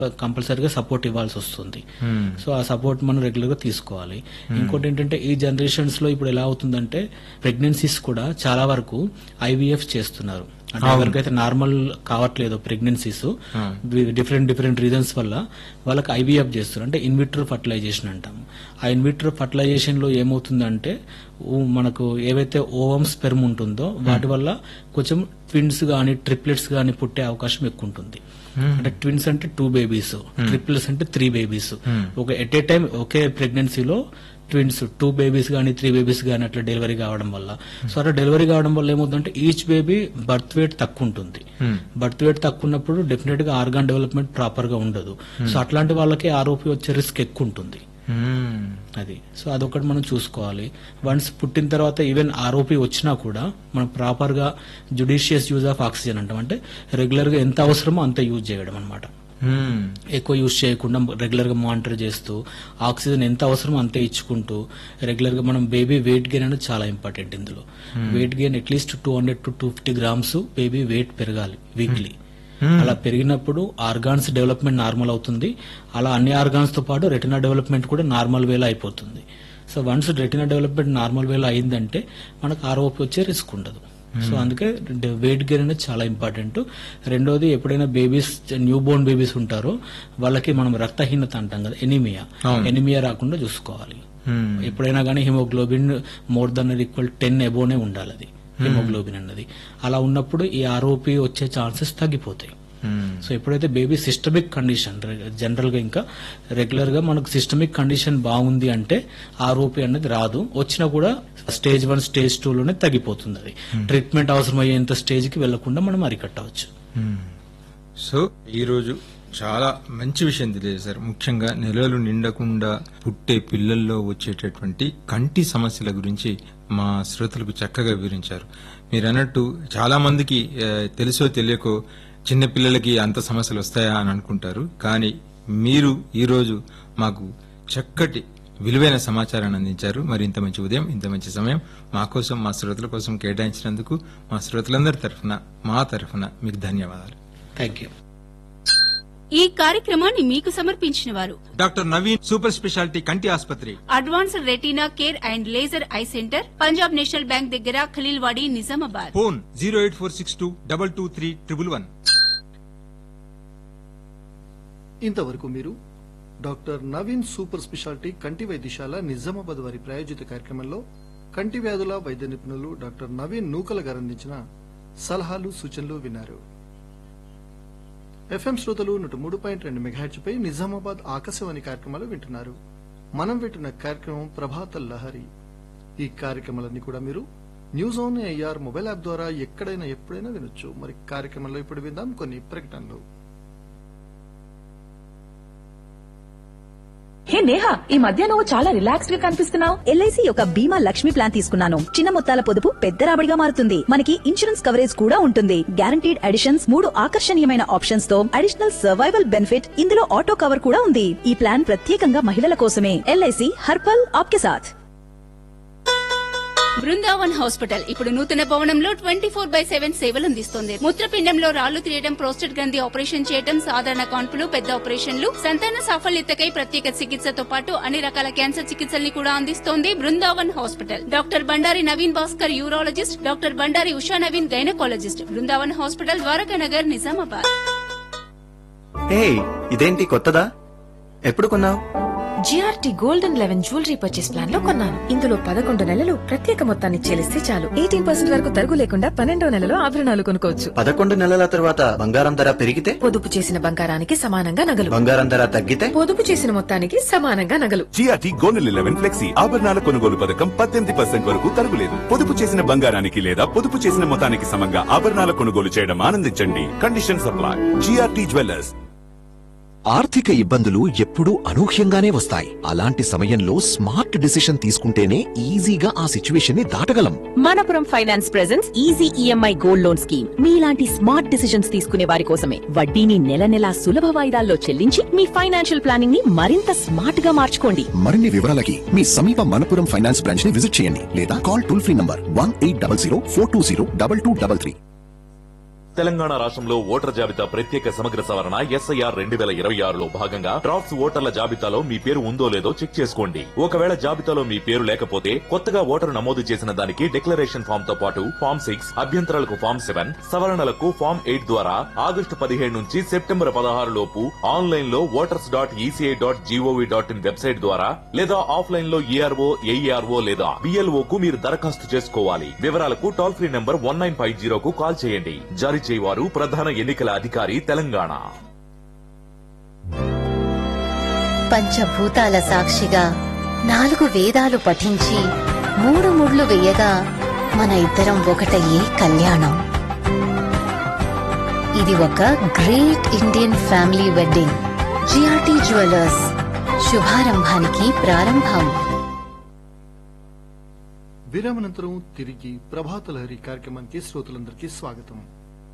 కంపల్సరీగా సపోర్ట్ ఇవ్వాల్సి వస్తుంది సో ఆ సపోర్ట్ మనం రెగ్యులర్ గా తీసుకోవాలి ఇంకోటి ఏంటంటే ఈ జనరేషన్స్ లో ఇప్పుడు ఎలా అవుతుందంటే ప్రెగ్నెన్సీస్ కూడా చాలా వరకు ఐవీఎఫ్ చేస్తున్నారు అంటే ఎవరికైతే నార్మల్ కావట్లేదు ప్రెగ్నెన్సీస్ డిఫరెంట్ డిఫరెంట్ రీజన్స్ వల్ల వాళ్ళకి ఐవీఎఫ్ చేస్తారు అంటే ఇన్విట్రో ఫర్టిలైజేషన్ అంటాము ఆ ఇన్విట్రో ఫర్టిలైజేషన్ లో ఏమవుతుందంటే ఊ- మనకు ఏవైతే ఓవం స్పెర్మ్ ఉంటుందో వాటి వల్ల కొంచెం ట్విన్స్ గానీ ట్రిప్లెట్స్ గానీ పుట్టే అవకాశం ఎక్కువ ఉంటుంది అంటే ట్విన్స్ అంటే టూ బేబీస్ ట్రిప్లెట్స్ అంటే త్రీ బేబీస్ ఒక ఎట్ ఏ టైం ఒకే ప్రెగ్నెన్సీలో ట్విన్స్ టూ బేబీస్ కానీ త్రీ బేబీస్ కానీ అట్లా డెలివరీ కావడం వల్ల సో అట్లా డెలివరీ కావడం వల్ల ఏమవుతుందంటే ఈచ్ బేబీ బర్త్ వెయిట్ తక్కువ ఉంటుంది బర్త్ వెయిట్ తక్కువ ఉన్నప్పుడు డెఫినెట్ గా ఆర్గాన్ డెవలప్మెంట్ ప్రాపర్ గా ఉండదు సో అట్లాంటి వాళ్ళకి ఆరోపి వచ్చే రిస్క్ ఎక్కువ ఉంటుంది అది సో అదొకటి మనం చూసుకోవాలి వన్స్ పుట్టిన తర్వాత ఈవెన్ ఆర్ఓపి వచ్చినా కూడా మనం ప్రాపర్ గా జుడిషియస్ యూజ్ ఆఫ్ ఆక్సిజన్ అంటాం అంటే రెగ్యులర్ గా ఎంత అవసరమో అంత యూజ్ చేయడం అనమాట ఎక్కువ యూజ్ చేయకుండా రెగ్యులర్ గా మానిటర్ చేస్తూ ఆక్సిజన్ ఎంత అవసరమో అంతే ఇచ్చుకుంటూ రెగ్యులర్ గా మనం బేబీ వెయిట్ గెయిన్ అనేది చాలా ఇంపార్టెంట్ ఇందులో weight gain at least two hundred to two fifty grams baby weight పెరగాలి వీక్లీ అలా పెరిగినప్పుడు ఆర్గాన్స్ డెవలప్మెంట్ నార్మల్ అవుతుంది అలా అన్ని ఆర్గాన్స్ తో పాటు రెటినా డెవలప్మెంట్ కూడా నార్మల్ వేలో అయిపోతుంది so once retina development normal వేలో అయిందంటే మనకు ఆర్ఓపి వచ్చే రిస్క్ ఉండదు సో అందుకే వెయిట్ గెయిన్ అనేది చాలా ఇంపార్టెంట్ రెండోది ఎప్పుడైనా బేబీస్ న్యూ బోర్న్ బేబీస్ ఉంటారో వాళ్ళకి మనం రక్తహీనత అంటాం కదా ఎనిమియా ఎనిమియా రాకుండా చూసుకోవాలి ఎప్పుడైనా కానీ haemoglobin more than equal ten above ఉండాలి అది హిమోగ్లోబిన్ అన్నది అలా ఉన్నప్పుడు ఈ ఆర్ఓపి వచ్చే ఛాన్సెస్ తగ్గిపోతాయి సో ఎప్పుడైతే బేబీ సిస్టమిక్ కండిషన్ జనరల్ గా ఇంకా రెగ్యులర్ గా మనకు సిస్టమిక్ కండిషన్ బాగుంది అంటే ఆర్ఓపి అనేది రాదు వచ్చినా కూడా స్టేజ్ వన్ స్టేజ్ టూ లోనే తగ్గిపోతుంది అది ట్రీట్మెంట్ అవసరమయ్యేంత స్టేజ్ కి వెళ్లకుండా మనం అరికట్టవచ్చు సో ఈ రోజు చాలా మంచి విషయం తెలియజేశారు ముఖ్యంగా నెలలు నిండకుండా పుట్టే పిల్లల్లో వచ్చేటటువంటి కంటి సమస్యల గురించి మా శ్రోతలకు చక్కగా వివరించారు మీరు అన్నట్టు చాలా మందికి ఆ, తెలుసో తెలియకో చిన్న పిల్లలకి అంత సమస్యలు వస్తాయా అని అనుకుంటారు కానీ మీరు ఈ రోజు మాకు చక్కటి విలువైన సమాచారాన్ని అందించారు మరి ఇంత మంచి ఉదయం ఇంత మంచి సమయం మా కోసం మా శ్రోతల కోసం కేటాయించినందుకు మా శ్రోతలందరి తరఫున మా తరఫున మీకు ధన్యవాదాలు థ్యాంక్ యూ ఈ కార్యక్రమాన్ని మీకు సమర్పించిన వారు డాక్టర్ నవీన్ సూపర్ స్పెషాలిటీ కంటి ఆసుపత్రి advanced retina care and laser eye centre Punjab national bank దగ్గర Khaleelwadi Nizamabad phone zero eight four six two double two three triple one ఇంతవరకు మీరు డాక్టర్ నవీన్ సూపర్ స్పెషాలిటీ కంటి వైద్యశాల నిజామాబాద్ వారి ప్రాయోజిత కార్యక్రమంలో కంటి వ్యాధుల వైద్య నిపుణులు డాక్టర్ నవీన్ నూకల గారు అందించిన సలహాలు సూచనలు విన్నారు ఎఫ్ఎం శ్రోతలు నూట మూడు పాయింట్ రెండు మెగాహెచ్ పై నిజామాబాద్ ఆకాశవాణి కార్యక్రమాలు వింటున్నారు మనం వింటున్న కార్యక్రమం ప్రభాత లహరి ఈ కార్యక్రమాలన్నీ కూడా మీరు news on AIR mobile app ద్వారా ఎక్కడైనా ఎప్పుడైనా వినొచ్చు మరి కార్యక్రమంలో ఇప్పుడు విందాం కొన్ని ప్రకటనలు హే నేహా ఈ మధ్య నువ్వు చాలా రిలాక్స్డ్ గా కనిపిస్తున్నావు ఎల్ఐసి యొక్క బీమా లక్ష్మి ప్లాన్ తీసుకున్నాను చిన్న మొత్తాల పొదుపు పెద్ద రాబడిగా మారుతుంది మనకి ఇన్సూరెన్స్ కవరేజ్ కూడా ఉంటుంది గ్యారంటీడ్ అడిషన్స్ మూడు ఆకర్షణీయమైన ఆప్షన్స్ తో అడిషనల్ సర్వైవల్ బెనిఫిట్ ఇందులో ఆటో కవర్ కూడా ఉంది ఈ ప్లాన్ ప్రత్యేకంగా మహిళల కోసమే ఎల్ఐసి హర్పల్ ఆప్కే సాథ్ బృందావన్ హాస్పిటల్ ఇప్పుడు నూతన భవనంలో ట్వంటీ ఫోర్ బై సెవెన్ సేవలు అందిస్తోంది మూత్రపిండంలో రాళ్లు తీయడం ప్రోస్టేట్ గ్రంథి ఆపరేషన్ చేయడం సాధారణ కాన్పులు పెద్ద ఆపరేషన్లు సంతాన సాఫల్యతకై ప్రత్యేక చికిత్సతో పాటు అన్ని రకాల క్యాన్సర్ చికిత్సల్ని కూడా అందిస్తోంది Brindavan hospital doctor Bandari Naveen Bhaskar urologist doctor Bandari Usha Naveen gynaecologist Brindavan hospital Dwaraka Nagar Nizamabad hey ఇదేంటి కొత్తదా ఎప్పుడు కొన్నావు GRT gold and eleven jewellery purchase plan లో కొన్నాను ఇందులో పదకొండు నెలలు ప్రత్యేక మొత్తాన్ని చెల్లిస్తే చాలు ఎయిటీన్ పర్సెంట్ వరకు తరుగు లేకుండా పన్నెండో నెలలో ఆభరణాలు కొనుక్కోవచ్చు పదకొండు నెలల తర్వాత బంగారం ధర పెరిగితే పొదుపు చేసిన బంగారానికి సమానంగా నగలు బంగారం ధర తగ్గితే పొదుపు చేసిన మొత్తానికి సమానంగా నగలు జిఆర్టీ గోనెల్ ఎలెవెన్ ఫ్లెక్సీ ఆభరణాల కొనుగోలు పథకం పద్దెనిమిది పర్సెంట్ వరకు తరుగులేదు పొదుపు చేసిన బంగారానికి లేదా పొదుపు చేసిన మొత్తానికి సమంగా ఆభరణాల కొనుగోలు చేయడం ఆనందించండి కండిషన్ సప్లై జిఆర్టీ జ్యువెలర్స్ ఆర్థిక ఇబ్బందులు ఎప్పుడూ అనూహ్యంగానే వస్తాయి అలాంటి సమయంలో స్మార్ట్ డిసిషన్ తీసుకుంటేనే ఈజీగా ఆ సిచ్యువేషన్ ని దాటగలం Manappuram finance presence easy EMI gold loan scheme మీలాంటి స్మార్ట్ డిసిషన్స్ తీసుకునే వారి కోసమే వడ్డీని నెల నెలా సులభ వాయిదాల్లో చెల్లించి మీ ఫైనాన్షియల్ ప్లానింగ్ ని మరింత స్మార్ట్ గా మార్చుకోండి మరిన్ని వివరాలకి మీ సమీప మనపురం ఫైనాన్స్ బ్రాంచ్ ని విజిట్ చేయండి లేదా call toll free number one eight double zero four two zero double two double three Telangana రాష్ట్రంలో ఓటర్ జాబితా ప్రత్యేక సమగ్ర సవరణ ఎస్ఐఆర్ రెండు వేల ఇరవై ఆరులో భాగంగా డ్రాఫ్ట్స్ ఓటర్ల జాబితాలో మీ పేరు ఉందో లేదో చెక్ చేసుకోండి ఒకవేళ జాబితాలో మీ పేరు లేకపోతే కొత్తగా ఓటరు నమోదు చేసిన దానికి డిక్లరేషన్ ఫామ్ తో పాటు ఫామ్ సిక్స్ అభ్యంతరాలకు ఫామ్ సెవెన్ సవరణలకు ఫామ్ ఎయిట్ ద్వారా ఆగస్టు పదిహేడు నుంచి సెప్టెంబర్ పదహారు లోపు ఆన్లైన్ లో voters dot ECI dot GOV dot in website ద్వారా లేదా ఆఫ్లైన్ లో ఈఆర్ఓ ఏఈఆర్ఓ లేదా బిఎల్ఓ కు మీరు దరఖాస్తు చేసుకోవాలి వివరాలకు toll free number one nine five జీరోకు కాల్ చేయండి జారీ చేయవారు ప్రధాన ఎన్నికల అధికారి తెలంగాణ పంచభూతాల సాక్షిగా నాలుగు వేదాలు పఠించి మూడు ముళ్ళు వేయగా మన ఇద్దరం ఒకటయ్యే కళ్యాణం ఇది ఒక great Indian family wedding GRT jewellers శుభారంభానికి ప్రారంభం విరామనంతరం తిరిగి ప్రభాత లహరి కార్యక్రమానికి శ్రోతలందరికీ స్వాగతం